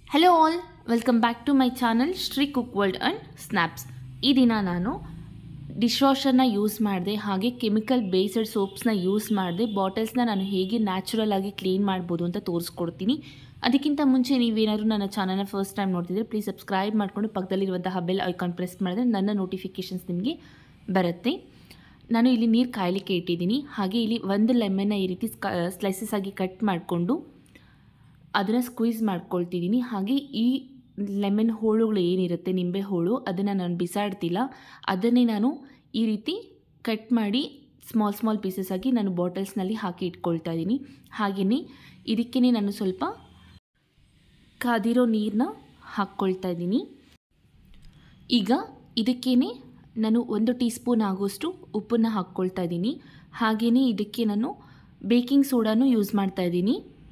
hello all welcome back to my channel Shri cook world and snaps ಈ ದಿನ ನಾನು dish ವಾಷರ್ನ use ಮಾಡಿದೆ ಹಾಗೆ ಕೆಮಿಕಲ್ ಬೇಸ್ಡ್ ಸೋಪ್ಸ್ನ ಯೂಸ್ ಮಾಡಿದೆ ಬಾಟಲ್ಸ್ನ ನಾನು ಹೇಗೆ ನ್ಯಾಚುರಲ್ ಆಗಿ ಕ್ಲೀನ್ ಮಾಡ್ಬೋದು ಅಂತ ತೋರಿಸ್ಕೊಡ್ತೀನಿ ಅದಕ್ಕಿಂತ ಮುಂಚೆ ನೀವೇನಾದರೂ ನನ್ನ ಚಾನಲ್ನ ಫಸ್ಟ್ ಟೈಮ್ ನೋಡ್ತಿದ್ರೆ ಪ್ಲೀಸ್ ಸಬ್ಸ್ಕ್ರೈಬ್ ಮಾಡಿಕೊಂಡು ಪಕ್ಕದಲ್ಲಿರುವಂತಹ ಬೆಲ್ ಐಕಾನ್ ಪ್ರೆಸ್ ಮಾಡಿದ್ರೆ ನನ್ನ ನೋಟಿಫಿಕೇಷನ್ಸ್ ನಿಮಗೆ ಬರುತ್ತೆ ನಾನು ಇಲ್ಲಿ ನೀರು ಕಾಯಲಿಕ್ಕೆ ಇಟ್ಟಿದ್ದೀನಿ ಹಾಗೆ ಇಲ್ಲಿ ಒಂದು ಲೆಮನ್ನ ಈ ರೀತಿ ಸ್ಲೈಸಸ್ ಆಗಿ ಕಟ್ ಮಾಡಿಕೊಂಡು ಅದನ್ನು ಸ್ಕ್ವೀಸ್ ಮಾಡ್ಕೊಳ್ತಿದ್ದೀನಿ ಹಾಗೆ ಈ ಲೆಮನ್ ಹೋಳುಗಳು ಏನಿರುತ್ತೆ ನಿಂಬೆ ಹೋಳು ಅದನ್ನು ನಾನು ಬಿಸಾಡ್ತಿಲ್ಲ ಅದನ್ನೇ ನಾನು ಈ ರೀತಿ ಕಟ್ ಮಾಡಿ ಸ್ಮಾಲ್ ಸ್ಮಾಲ್ ಪೀಸಸ್ ಆಗಿ ನಾನು ಬಾಟಲ್ಸ್ನಲ್ಲಿ ಹಾಕಿ ಇಟ್ಕೊಳ್ತಾ ಇದ್ದೀನಿ ಹಾಗೆಯೇ ಇದಕ್ಕೇ ನಾನು ಸ್ವಲ್ಪ ಕಾದಿರೋ ನೀರನ್ನ ಹಾಕ್ಕೊಳ್ತಾ ಇದ್ದೀನಿ ಈಗ ಇದಕ್ಕೇ ನಾನು ಒಂದು ಟೀ ಸ್ಪೂನ್ ಆಗೋಷ್ಟು ಉಪ್ಪನ್ನು ಹಾಕ್ಕೊಳ್ತಾ ಇದ್ದೀನಿ ಹಾಗೆಯೇ ಇದಕ್ಕೆ ನಾನು ಬೇಕಿಂಗ್ ಸೋಡಾನು ಯೂಸ್ ಮಾಡ್ತಾ ಇದ್ದೀನಿ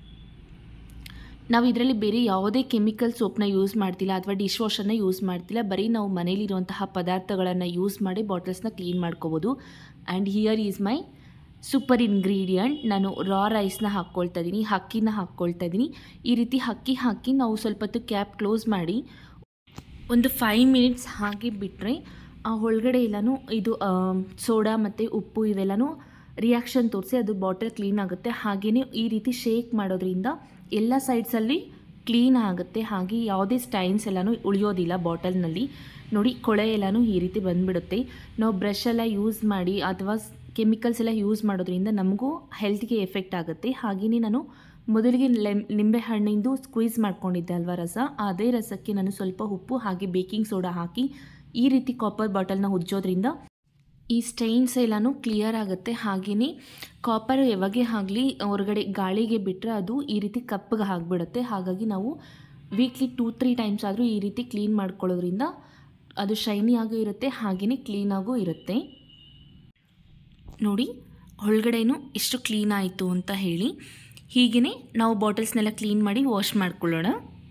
ನಾವು ಇದರಲ್ಲಿ ಬೇರೆ ಯಾವುದೇ ಕೆಮಿಕಲ್ ಸೋಪ್ನ ಯೂಸ್ ಮಾಡ್ತಿಲ್ಲ ಅಥವಾ ಡಿಶ್ ವಾಷರ್ನ ಯೂಸ್ ಮಾಡ್ತಿಲ್ಲ ಬರೀ ನಾವು ಮನೇಲಿರುವಂತಹ ಪದಾರ್ಥಗಳನ್ನು ಯೂಸ್ ಮಾಡಿ ಬಾಟಲ್ಸ್ನ ಕ್ಲೀನ್ ಮಾಡ್ಕೋಬೋದು and here is my super ingredient ನಾನು ರಾ ರೈಸ್ನ ಹಾಕ್ಕೊಳ್ತಾ ಇದ್ದೀನಿ ಅಕ್ಕಿನ ಹಾಕ್ಕೊಳ್ತಾ ಇದ್ದೀನಿ ಈ ರೀತಿ ಅಕ್ಕಿ ಹಾಕಿ ನಾವು ಸ್ವಲ್ಪ ಹೊತ್ತು ಕ್ಯಾಪ್ ಕ್ಲೋಸ್ ಮಾಡಿ ಒಂದು ಫೈವ್ ಮಿನಿಟ್ಸ್ ಹಾಗೆ ಬಿಟ್ಟರೆ ಆ ಒಳಗಡೆ ಎಲ್ಲನೂ ಇದು ಸೋಡಾ ಮತ್ತು ಉಪ್ಪು ಇವೆಲ್ಲನೂ ರಿಯಾಕ್ಷನ್ ತೋರಿಸಿ ಅದು ಬಾಟಲ್ ಕ್ಲೀನ್ ಆಗುತ್ತೆ ಹಾಗೆಯೇ ಈ ರೀತಿ ಶೇಕ್ ಮಾಡೋದ್ರಿಂದ ಎಲ್ಲ ಸೈಡ್ಸಲ್ಲಿ ಕ್ಲೀನ್ ಆಗುತ್ತೆ ಹಾಗೆ ಯಾವುದೇ ಸ್ಟೈನ್ಸ್ ಎಲ್ಲನೂ ಉಳಿಯೋದಿಲ್ಲ ಬಾಟಲ್ನಲ್ಲಿ ನೋಡಿ ಕೊಳೆ ಎಲ್ಲನೂ ಈ ರೀತಿ ಬಂದುಬಿಡುತ್ತೆ ನಾವು ಬ್ರಷ್ ಎಲ್ಲ ಯೂಸ್ ಮಾಡಿ ಅಥವಾ ಕೆಮಿಕಲ್ಸ್ ಎಲ್ಲ ಯೂಸ್ ಮಾಡೋದ್ರಿಂದ ನಮಗೂ ಹೆಲ್ತ್ಗೆ ಎಫೆಕ್ಟ್ ಆಗುತ್ತೆ ಹಾಗೆಯೇ ನಾನು ಮೊದಲಿಗೆ ಲೆಮ್ ನಿಂಬೆ ಹಣ್ಣಿಂದು ಸ್ಕ್ವೀಸ್ ಮಾಡ್ಕೊಂಡಿದ್ದೆ ಅಲ್ವಾ ರಸ ಅದೇ ರಸಕ್ಕೆ ನಾನು ಸ್ವಲ್ಪ ಉಪ್ಪು ಹಾಗೆ ಬೇಕಿಂಗ್ ಸೋಡಾ ಹಾಕಿ ಈ ರೀತಿ ಕಾಪರ್ ಬಾಟಲ್ನ ಉಜ್ಜೋದ್ರಿಂದ ಈ ಸ್ಟೈನ್ಸ್ ಎಲ್ಲನೂ ಕ್ಲಿಯರ್ ಆಗುತ್ತೆ ಹಾಗೆಯೇ ಕಾಪರ್ ಯಾವಾಗೇ ಆಗಲಿ ಹೊರಗಡೆ ಗಾಳಿಗೆ ಬಿಟ್ಟರೆ ಅದು ಈ ರೀತಿ ಕಪ್ಪಗೆ ಆಗಿಬಿಡುತ್ತೆ ಹಾಗಾಗಿ ನಾವು ವೀಕ್ಲಿ ಟೂ ತ್ರೀ ಟೈಮ್ಸ್ ಆದರೂ ಈ ರೀತಿ ಕ್ಲೀನ್ ಮಾಡ್ಕೊಳ್ಳೋದ್ರಿಂದ ಅದು ಶೈನಿ ಆಗೂ ಇರುತ್ತೆ ಹಾಗೆಯೇ ಕ್ಲೀನಾಗೂ ಇರುತ್ತೆ ನೋಡಿ ಒಳಗಡೆನೂ ಎಷ್ಟು ಕ್ಲೀನ್ ಆಯಿತು ಅಂತ ಹೇಳಿ ಹೀಗೆಯೇ ನಾವು ಬಾಟಲ್ಸ್ನೆಲ್ಲ ಕ್ಲೀನ್ ಮಾಡಿ ವಾಶ್ ಮಾಡ್ಕೊಳ್ಳೋಣ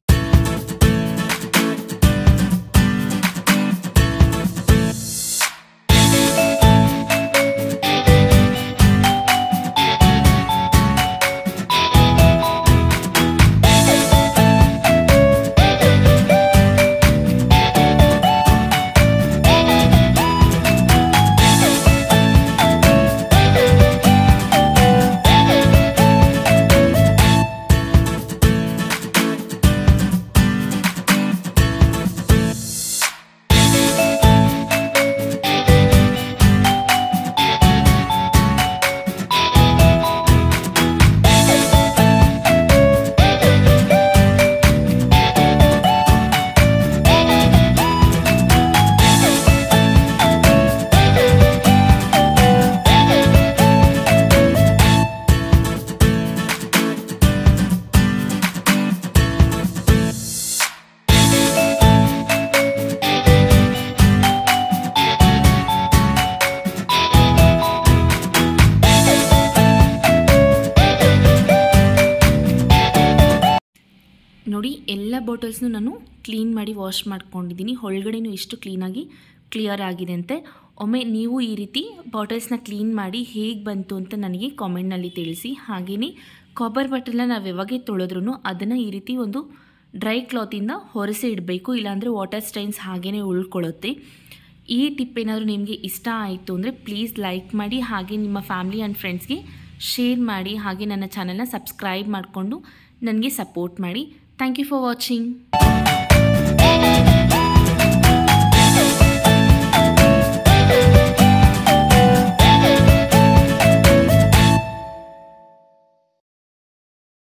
ನೋಡಿ ಎಲ್ಲ ಬಾಟಲ್ಸ್ನು ನಾನು ಕ್ಲೀನ್ ಮಾಡಿ ವಾಶ್ ಮಾಡ್ಕೊಂಡಿದ್ದೀನಿ ಒಳಗಡೆನೂ ಎಷ್ಟು ಕ್ಲೀನಾಗಿ ಕ್ಲಿಯರ್ ಆಗಿದೆ ಅಂತೆ ಒಮ್ಮೆ ನೀವು ಈ ರೀತಿ ಬಾಟಲ್ಸ್ನ ಕ್ಲೀನ್ ಮಾಡಿ ಹೇಗೆ ಬಂತು ಅಂತ ನನಗೆ ಕಾಮೆಂಟ್ನಲ್ಲಿ ತಿಳಿಸಿ ಹಾಗೆಯೇ ಕಾಪರ್ ಬಾಟಲ್ನ ನಾವು ಯಾವಾಗೇ ತೊಳೆದ್ರೂ ಅದನ್ನು ಈ ರೀತಿ ಒಂದು ಡ್ರೈ ಕ್ಲಾತಿಂದ ಹೊರಸೆ ಇಡಬೇಕು ಇಲ್ಲಾಂದರೆ ವಾಟರ್ ಸ್ಟೈನ್ಸ್ ಹಾಗೇ ಉಳ್ಕೊಳ್ಳುತ್ತೆ ಈ ಟಿಪ್ ಏನಾದರೂ ನಿಮಗೆ ಇಷ್ಟ ಆಯಿತು ಅಂದರೆ ಪ್ಲೀಸ್ ಲೈಕ್ ಮಾಡಿ ಹಾಗೆ ನಿಮ್ಮ ಫ್ಯಾಮಿಲಿ ಆ್ಯಂಡ್ ಫ್ರೆಂಡ್ಸ್ಗೆ ಶೇರ್ ಮಾಡಿ ಹಾಗೆ ನನ್ನ ಚಾನಲ್ನ ಸಬ್ಸ್ಕ್ರೈಬ್ ಮಾಡಿಕೊಂಡು ನನಗೆ ಸಪೋರ್ಟ್ ಮಾಡಿ ಥ್ಯಾಂಕ್ ಯು ಫಾರ್ ವಾಚಿಂಗ್